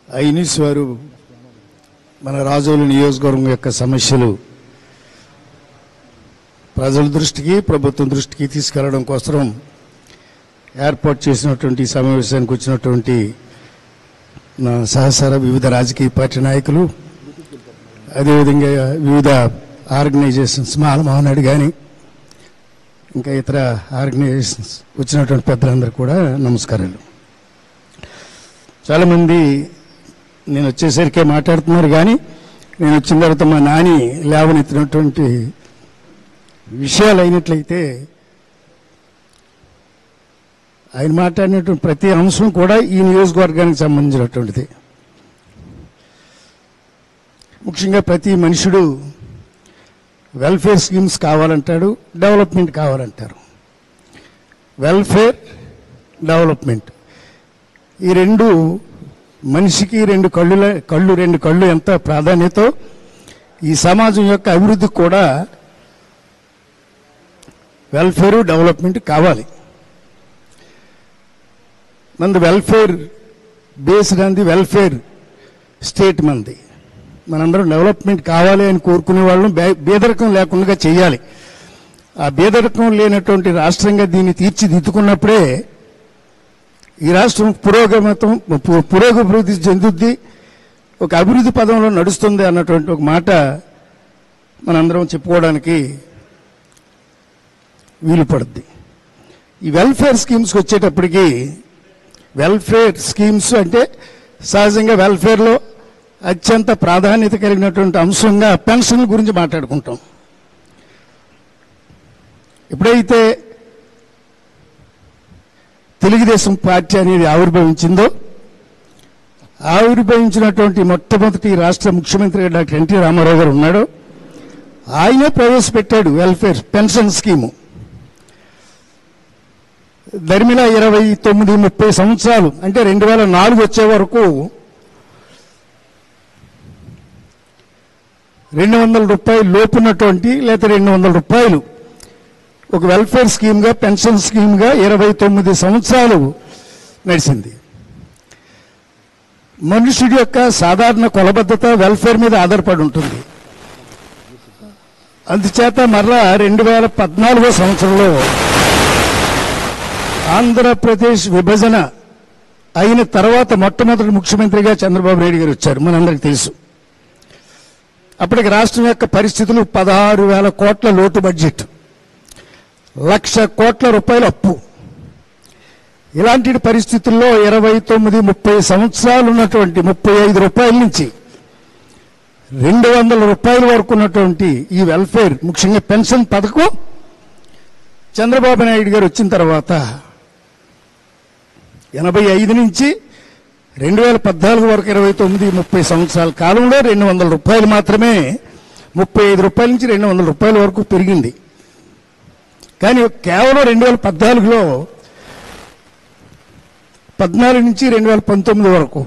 ఐనిస్ వారు మన రాజోలు నియోజకవర్గం యొక్క సమస్యలు ప్రజల దృష్టికి ప్రభుత్వం దృష్టికి తీసుకెళ్లడం కోసం ఏర్పాటు చేసినటువంటి ఈ సమావేశానికి వచ్చినటువంటి నా సహసర వివిధ రాజకీయ పార్టీ నాయకులు అదేవిధంగా వివిధ ఆర్గనైజేషన్స్ మాల మహానాడు కానీ ఇంకా ఇతర ఆర్గనైజేషన్స్ వచ్చినటువంటి పెద్దలందరూ కూడా నమస్కారాలు చాలామంది నేను వచ్చేసరికే మాట్లాడుతున్నారు కానీ నేను వచ్చిన తర్వాత మా నాని లేవనెత్తినటువంటి విషయాలు అయినట్లయితే ఆయన మాట్లాడినటువంటి ప్రతి అంశం కూడా ఈ నియోజకవర్గానికి సంబంధించినటువంటిది ముఖ్యంగా ప్రతి మనుషుడు వెల్ఫేర్ స్కీమ్స్ కావాలంటాడు డెవలప్మెంట్ కావాలంటారు వెల్ఫేర్ డెవలప్మెంట్ ఈ రెండు మనిషికి రెండు కళ్ళు కళ్ళు రెండు కళ్ళు ఎంత ప్రాధాన్యతో ఈ సమాజం యొక్క అభివృద్ధికి కూడా వెల్ఫేర్ డెవలప్మెంట్ కావాలి మంది వెల్ఫేర్ బేస్డ్ అంది వెల్ఫేర్ స్టేట్ మంది మనందరం డెవలప్మెంట్ కావాలి అని కోరుకునే వాళ్ళం బే- బేదరికం లేకుండా చేయాలి ఆ బేదరికం లేనటువంటి రాష్ట్రంగా దీన్ని తీర్చిదిద్దుకున్నప్పుడే ఈ రాష్ట్రం పురోగమతం పు- పురోగభివృద్ధి చెందుద్ది ఒక అభివృద్ధి పదంలో నడుస్తుంది అన్నటువంటి ఒక మాట మనందరం చెప్పుకోవడానికి వీలు పడుద్ది ఈ వెల్ఫేర్ స్కీమ్స్కి వచ్చేటప్పటికి వెల్ఫేర్ స్కీమ్స్ అంటే సహజంగా వెల్ఫేర్లో అత్యంత ప్రాధాన్యత కలిగినటువంటి అంశంగా పెన్షన్ల గురించి మాట్లాడుకుంటాం ఎప్పుడైతే తెలుగుదేశం పార్టీ అనేది ఆవిర్భవించిందో ఆవిర్భవించినటువంటి మొట్టమొదటి రాష్ట్ర ముఖ్యమంత్రి డాక్టర్ ఎన్టీ రామారావు గారు ఉన్నాడు ఆయనే ప్రవేశపెట్టాడు వెల్ఫేర్ పెన్షన్ స్కీము దరిమిల ఇరవై తొమ్మిది ముప్పై సంవత్సరాలు అంటే రెండు వేల నాలుగు వచ్చే వరకు రెండు వందల రూపాయలు లోపున్నటువంటి లేదా రెండు వందల రూపాయలు ఒక వెల్ఫేర్ స్కీమ్గా పెన్షన్ స్కీమ్గా ఇరవై తొమ్మిది సంవత్సరాలు నడిచింది మనుషుడి యొక్క సాధారణ కొలబద్ధత వెల్ఫేర్ మీద ఆధారపడి ఉంటుంది అందుచేత మరలా రెండు వేల పద్నాలుగో సంవత్సరంలో ఆంధ్రప్రదేశ్ విభజన అయిన తర్వాత మొట్టమొదటి ముఖ్యమంత్రిగా చంద్రబాబు నాయుడు గారు వచ్చారు మనందరికీ తెలుసు అప్పటికి రాష్ట్రం యొక్క పరిస్థితులు పదహారు వేల కోట్ల లోటు బడ్జెట్ లక్ష కోట్ల రూపాయల అప్పు ఇలాంటి పరిస్థితుల్లో ఇరవై తొమ్మిది ముప్పై సంవత్సరాలు ఉన్నటువంటి ముప్పై ఐదు రూపాయల నుంచి రెండు వందల రూపాయల వరకు ఉన్నటువంటి ఈ వెల్ఫేర్ ముఖ్యంగా పెన్షన్ పథకం చంద్రబాబు నాయుడు గారు వచ్చిన తర్వాత ఎనభై ఐదు నుంచి రెండు వేల పద్నాలుగు వరకు ఇరవై తొమ్మిది ముప్పై సంవత్సరాల కాలంలో రెండు వందల రూపాయలు మాత్రమే ముప్పై ఐదు రూపాయల నుంచి రెండు వందల రూపాయల వరకు పెరిగింది కానీ కేవలం రెండు వేల పద్నాలుగులో పద్నాలుగు నుంచి రెండు వేల పంతొమ్మిది వరకు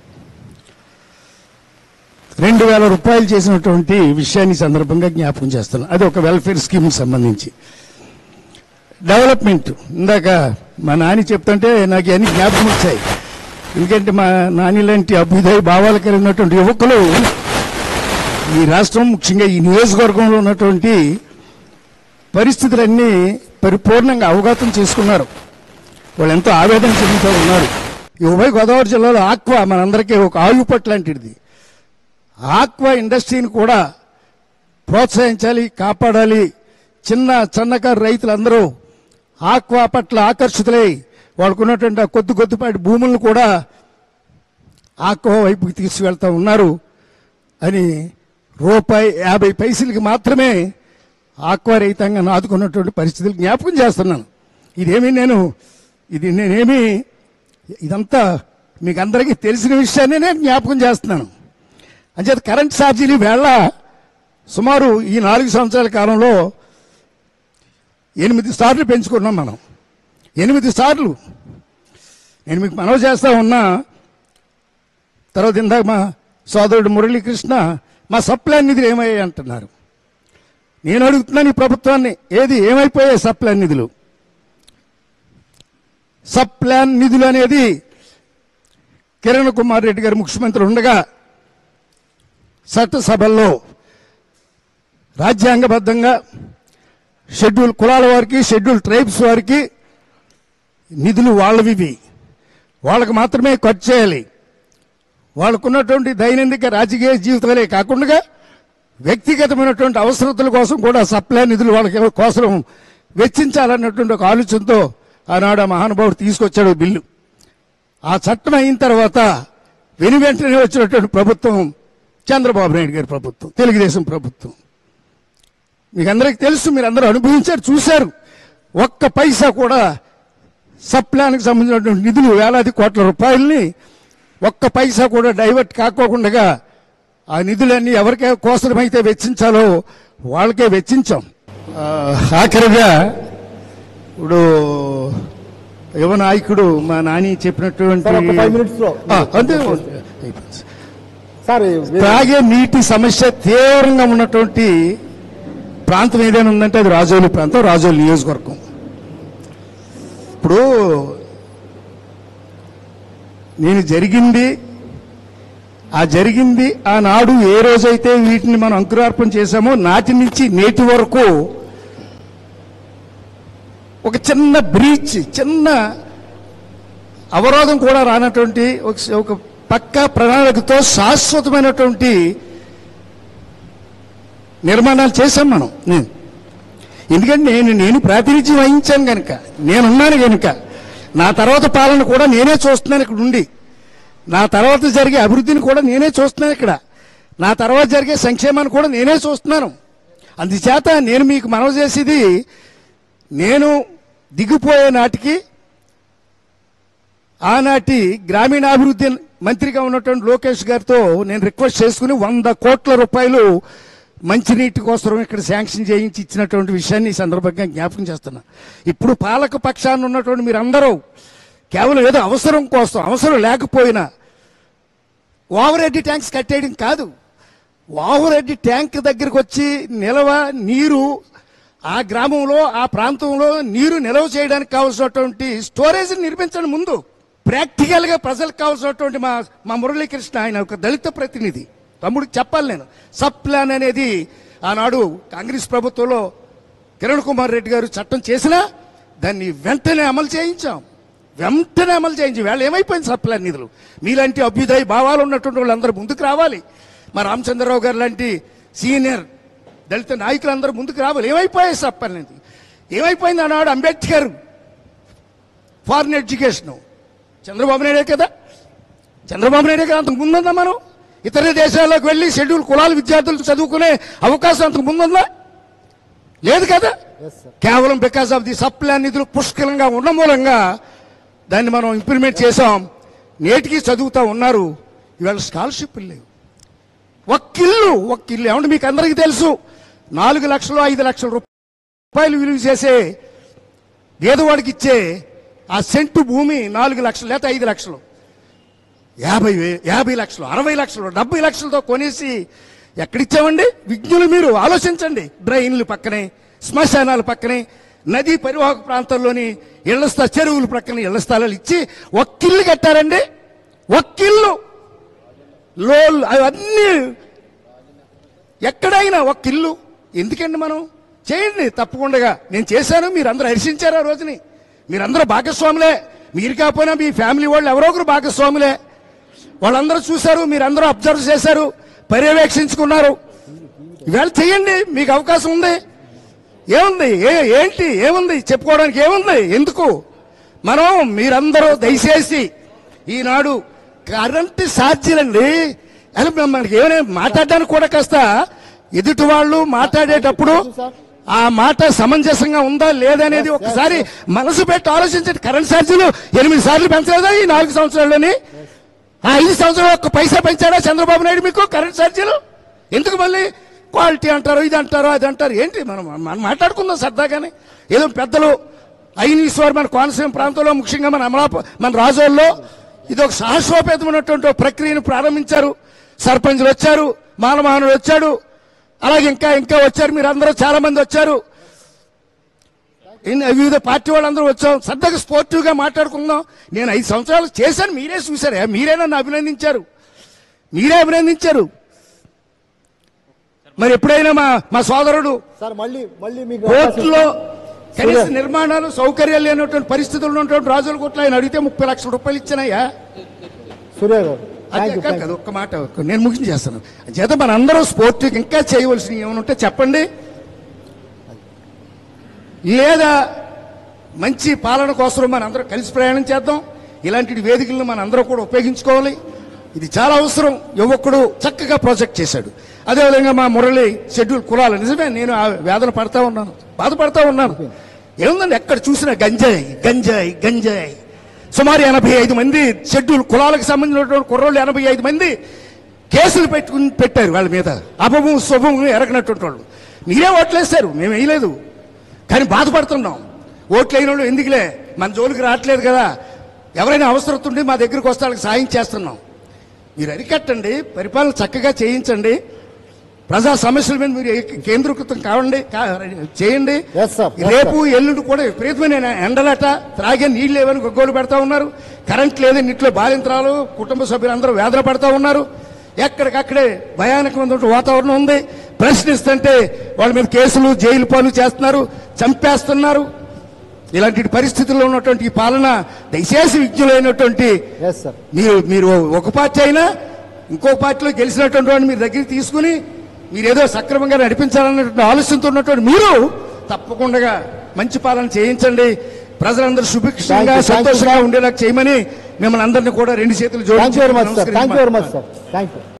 రెండు వేల రూపాయలు చేసినటువంటి విషయాన్ని ఈ సందర్భంగా జ్ఞాపకం చేస్తున్నాను అది ఒక వెల్ఫేర్ స్కీమ్కి సంబంధించి డెవలప్మెంట్ ఇందాక మా నాని చెప్తుంటే నాకు అన్ని జ్ఞాపకం వచ్చాయి ఎందుకంటే మా నాని లాంటి అభ్యుదయ భావాలు కలిగినటువంటి యువకులు ఈ రాష్ట్రం ముఖ్యంగా ఈ నియోజకవర్గంలో ఉన్నటువంటి పరిస్థితులన్నీ పరిపూర్ణంగా అవగతం చేసుకున్నారు వాళ్ళు ఎంతో ఆవేదన చెందుతూ ఉన్నారు ఈ ఉభయ గోదావరి జిల్లాలో ఆక్వా మనందరికీ ఒక ఆయుపట్ లాంటిది ఆక్వా ఇండస్ట్రీని కూడా ప్రోత్సహించాలి కాపాడాలి చిన్న సన్నకారు రైతులందరూ ఆక్వా పట్ల ఆకర్షితులై వాళ్ళకు ఉన్నటువంటి ఆ కొద్ది కొద్దిపాటి భూములను కూడా ఆక్వా వైపుకి తీసుకువెళ్తా ఉన్నారు అని రూపాయి యాభై పైసలకి మాత్రమే ఆక్వా రైతాంగాన్ని ఆదుకున్నటువంటి పరిస్థితులు జ్ఞాపకం చేస్తున్నాను ఇదేమీ నేను ఇది నేనేమి ఇదంతా మీకు అందరికీ తెలిసిన విషయాన్ని నేను జ్ఞాపకం చేస్తున్నాను అంచేత కరెంట్ ఛార్జీలు వేళ సుమారు ఈ నాలుగు సంవత్సరాల కాలంలో ఎనిమిది సార్లు పెంచుకున్నాం మనం ఎనిమిది సార్లు నేను మీకు మనవి చేస్తా ఉన్నా తర్వాత ఇందాక మా సోదరుడు మురళీకృష్ణ మా సప్లై నిధులు ఏమయ్యాయి అంటున్నారు నేను అడుగుతున్నాను ఈ ప్రభుత్వాన్ని ఏది ఏమైపోయాయి సప్లై నిధులు సబ్ ప్లాన్ నిధులు అనేది కిరణ్ కుమార్ రెడ్డి గారు ముఖ్యమంత్రి ఉండగా చట్టసభల్లో రాజ్యాంగబద్ధంగా షెడ్యూల్ కులాల వారికి షెడ్యూల్ ట్రైబ్స్ వారికి నిధులు వాళ్ళవి ఇవి. వాళ్ళకి మాత్రమే ఖర్చు చేయాలి వాళ్ళకున్నటువంటి దైనందిక రాజకీయ జీవితాలే కాకుండా వ్యక్తిగతమైనటువంటి అవసరతల కోసం కూడా సప్లై నిధులు వాళ్ళకి కోసం వెచ్చించాలన్నటువంటి ఒక ఆలోచనతో ఆనాడు ఆ మహానుభావుడు తీసుకొచ్చాడు ఈ బిల్లు ఆ చట్టం అయిన తర్వాత వెను వెంటనే వచ్చినటువంటి ప్రభుత్వం చంద్రబాబు నాయుడు గారి ప్రభుత్వం తెలుగుదేశం ప్రభుత్వం మీకు అందరికీ తెలుసు మీరు అందరూ అనుభవించారు చూశారు ఒక్క పైసా కూడా సప్లాన్కి సంబంధించినటువంటి నిధులు వేలాది కోట్ల రూపాయలని ఒక్క పైసా కూడా డైవర్ట్ కాకోకుండా ఆ నిధులన్నీ ఎవరికే కోసమైతే వెచ్చించాలో వాళ్ళకే వెచ్చించాం ఆ, ఆఖరిగా ఇప్పుడు యువ నాయకుడు మా నాని చెప్పినటువంటి సార్, ఒక five minutes లో. ఆ, అంతే సార్ తాగే నీటి సమస్య తీవ్రంగా ఉన్నటువంటి ప్రాంతం ఏదైనా ఉందంటే అది రాజోలి ప్రాంతం రాజోలి నియోజకవర్గం ఇప్పుడు నేను జరిగింది ఆ జరిగింది ఆనాడు ఏ రోజైతే వీటిని మనం అంకురార్పణ చేశామో నాటి నుంచి నేటి వరకు ఒక చిన్న బ్రీచ్ చిన్న అవరోధం కూడా రానటువంటి ఒక- ఒక పక్క ప్రణాళికతో శాశ్వతమైనటువంటి నిర్మాణాలు చేశాం మనం నేను ఎందుకంటే నేను నేను ప్రాతినిధ్యం వహించాను కనుక నేనున్నాను కనుక నా తర్వాత పాలన కూడా నేనే చూస్తున్నాను ఇక్కడ ఉండి నా తర్వాత జరిగే అభివృద్ధిని కూడా నేనే చూస్తున్నాను ఇక్కడ నా తర్వాత జరిగే సంక్షేమాన్ని కూడా నేనే చూస్తున్నాను అందుచేత నేను మీకు మనవి చేసేది నేను దిగిపోయే నాటికి ఆనాటి గ్రామీణాభివృద్ధి మంత్రిగా ఉన్నటువంటి లోకేష్ గారితో నేను రిక్వెస్ట్ చేసుకుని వంద కోట్ల రూపాయలు మంచినీటి కోసం ఇక్కడ శాంక్షన్ చేయించి ఇచ్చినటువంటి విషయాన్ని ఈ సందర్భంగా జ్ఞాపకం చేస్తున్నా ఇప్పుడు పాలక పక్షాన్ని ఉన్నటువంటి మీరందరూ కేవలం ఏదో అవసరం కోసం అవసరం లేకపోయినా ఓవరెడ్డి ట్యాంక్స్ కట్టేయడం కాదు ఓవరెడ్డి ట్యాంక్ దగ్గరికి వచ్చి నిలవ నీరు ఆ గ్రామంలో ఆ ప్రాంతంలో నీరు నిల్వ చేయడానికి కావాల్సినటువంటి స్టోరేజ్ నిర్మించండి ముందు ప్రాక్టికల్ గా ప్రజలకు కావాల్సినటువంటి మా మా మురళీకృష్ణ ఆయన ఒక దళిత ప్రతినిధి తమ్ముడికి చెప్పాలి నేను సబ్ ప్లాన్ అనేది ఆనాడు కాంగ్రెస్ ప్రభుత్వంలో కిరణ్ కుమార్ రెడ్డి గారు చట్టం చేసినా దాన్ని వెంటనే అమలు చేయించాం వెంటనే అమలు చేయించి వేళ ఏమైపోయింది సబ్ ప్లాన్ నిధులు మీలాంటి అభ్యుదయ భావాలు ఉన్నటువంటి వాళ్ళందరూ ముందుకు రావాలి మా రామచంద్రరావు గారు లాంటి సీనియర్ దళిత నాయకులందరూ ముందుకు రావాలి ఏమైపోయాయి సబ్ ప్లాన్ నిధులు ఏమైపోయింది ఆనాడు అంబేద్కర్ ఫారిన్ ఎడ్యుకేషన్ చంద్రబాబు నాయుడే కదా చంద్రబాబు నాయుడే కదా అంతకు ముందుందా మనం ఇతర దేశాలకు వెళ్ళి షెడ్యూల్ కులాల విద్యార్థులు చదువుకునే అవకాశం అంతకు ముందుందా లేదు కదా ఎస్ సార్ కేవలం బికాస్ ఆఫ్ ది సప్లై నిధులు పుష్కలంగా ఉన్న మూలంగా దాన్ని మనం ఇంప్లిమెంట్ చేసాం నేటికి చదువుతా ఉన్నారు ఇవాళ స్కాలర్షిప్లు లేవు ఒక్కిల్లు ఒక్కిల్లు ఏమంటే మీకు అందరికీ తెలుసు నాలుగు లక్షలు ఐదు లక్షల రూపాయలు విలువ చేసే పేదవాడికి ఇచ్చే ఆ సెంటు భూమి నాలుగు లక్షలు లేకపోతే ఐదు లక్షలు యాభై వే- యాభై లక్షలు అరవై లక్షలు డెబ్బై లక్షలతో కొనేసి ఎక్కడిచ్చామండి విజ్ఞులు మీరు ఆలోచించండి డ్రైన్లు పక్కనే శ్మశానాల పక్కనే నదీ పరివాహక ప్రాంతాల్లోని ఇళ్ల స్థ చెరువుల పక్కన ఇళ్ల స్థలాలు ఇచ్చి ఒక్కిల్లు కట్టారండి ఒక్కిల్లు లోల్ అవన్నీ ఎక్కడైనా ఒక ఇల్లు ఎందుకండి మనం చేయండి తప్పకుండా నేను చేశాను మీరందరూ హర్షించారు ఆ రోజుని మీరందరూ భాగస్వాములే మీరు కాకపోయినా మీ ఫ్యామిలీ వాళ్ళు ఎవరో ఒకరు భాగస్వాములే వాళ్ళందరూ చూశారు మీరందరూ అబ్జర్వ్ చేశారు పర్యవేక్షించుకున్నారు ఇవాళ చేయండి మీకు అవకాశం ఉంది ఏముంది ఏ ఏంటి ఏముంది చెప్పుకోవడానికి ఏముంది ఎందుకు మనం మీరందరూ దయచేసి ఈనాడు కరెంటు ఛార్జీలండి అసలు మేము మనకి ఏమైనా మాట్లాడడానికి కూడా కాస్త ఎదుటి వాళ్ళు మాట్లాడేటప్పుడు ఆ మాట సమంజసంగా ఉందా లేదనేది ఒకసారి మనసు పెట్టి ఆలోచించండి కరెంట్ ఛార్జీలు ఎనిమిది సార్లు పెంచలేదా ఈ నాలుగు సంవత్సరాల్లోని ఆ ఐదు సంవత్సరాలు ఒక్క పైసా పెంచాడా చంద్రబాబు నాయుడు మీకు కరెంట్ ఛార్జీలు ఎందుకు మళ్ళీ క్వాలిటీ అంటారు ఇది అంటారు అది అంటారు ఏంటి మనం మనం మాట్లాడుకుందాం సరదాగానే ఏదో పెద్దలు ఐనీశ్వర్ మన కోనసీమ ప్రాంతంలో ముఖ్యంగా మన అమలాప మన రాజోల్లో ఇది ఒక సాహసోపేతమైనటువంటి ఒక ప్రక్రియను ప్రారంభించారు సర్పంచ్లు వచ్చారు మానమోహనుడు వచ్చాడు అలాగే ఇంకా ఇంకా వచ్చారు మీరు అందరూ చాలా మంది వచ్చారు ఇన్ని వివిధ పార్టీ వాళ్ళందరూ వచ్చాం సరదాగా స్పోర్టివ్ గా మాట్లాడుకుందాం నేను ఐదు సంవత్సరాలు చేశాను మీరే చూసారా మీరే నన్ను అభినందించారు మీరే అభినందించారు మరి ఎప్పుడైనా మా మా సోదరుడు సార్ మళ్ళీ మళ్ళీ మీకు అవకాశం కోర్టులో కనీస సూర్య. నిర్మాణాలు సౌకర్యాలు లేనటువంటి పరిస్థితులు ఉన్నటువంటి రాజుల కోట్లు ఆయన అడిగితే ముప్పై లక్షల రూపాయలు ఇచ్చానయ్యా సూర్య గారు అదే థ్యాంక్ యూ కాదు కదా ఒక్క మాట ఒక్క- నేను ముగించి చేస్తాను చేత మన అందరూ స్పోర్ట్ ఇంకా చేయవలసినవి ఏమైనా ఉంటే చెప్పండి లేదా మంచి పాలన కోసం మన అందరం కలిసి ప్రయాణం చేద్దాం ఇలాంటి వేదికలను మన అందరూ కూడా ఉపయోగించుకోవాలి ఇది చాలా అవసరం యువకుడు చక్కగా ప్రాజెక్ట్ చేశాడు అదేవిధంగా మా మురళి షెడ్యూల్ కులాలు నిజమే నేను ఆ వేదన పడతా ఉన్నాను బాధపడతా ఉన్నాను ఏముందండి ఎక్కడ చూసినా గంజాయి గంజాయి గంజాయి సుమారు ఎనభై ఐదు మంది షెడ్యూల్ కులాలకు సంబంధించినటువంటి కుర్రోళ్ళు ఎనభై ఐదు మంది కేసులు పెట్టుకుని పెట్టారు వాళ్ళ మీద అపము శుభము ఎరగనటువంటి వాళ్ళు మీరే ఓట్లేస్తారు మేము వేయలేదు కానీ బాధపడుతున్నాం ఓట్లు అయిన వాళ్ళు ఎందుకులే మన జోలికి రావట్లేదు కదా ఎవరైనా అవసరం ఉంటే మా దగ్గరికి వస్తే వాళ్ళకి సాయం చేస్తున్నాం మీరు అరికట్టండి పరిపాలన చక్కగా చేయించండి ప్రజా సమస్యల మీద మీరు ఏ- కేంద్రీకృతం కావండి కా- చేయండి Yes, sir. Yes, రేపు ఎల్లుండి కూడా విపరీతమైన ఎండలట త్రాగే నీళ్ళు లేవని గొగ్గోలు పెడతా ఉన్నారు కరెంట్ లేదని ఇంట్లో బాలింతరాలు కుటుంబ సభ్యులందరూ వేదన పడతా ఉన్నారు ఎక్కడికక్కడే భయానకమైనటువంటి వాతావరణం ఉంది ప్రశ్నిస్తుంటే వాళ్ళ మీద కేసులు జైలు పాలు చేస్తున్నారు చంపేస్తున్నారు ఇలాంటి పరిస్థితుల్లో ఉన్నటువంటి ఈ పాలన దయచేసి విజ్ఞులైనటువంటి ఎస్ సార్ మీరు మీరు ఒక పార్టీ అయినా ఇంకో పార్టీలో గెలిచినటువంటి వాడిని మీరు దగ్గరికి తీసుకుని మీరు ఏదో సక్రమంగా నడిపించాలన్నటువంటి ఆలోచనతో ఉన్నటువంటి మీరు తప్పకుండా మంచి పాలన చేయించండి ప్రజలందరూ సుభిక్షంగా Thank you, thank you, సంతోషంగా ఉండేలా చేయమని మిమ్మల్ని అందరినీ కూడా రెండు చేతులు thank you very much sir నమస్కరించి థ్యాంక్ యూ వెరీ మచ్ మాట్లాడుతున్నాను. Sir thank you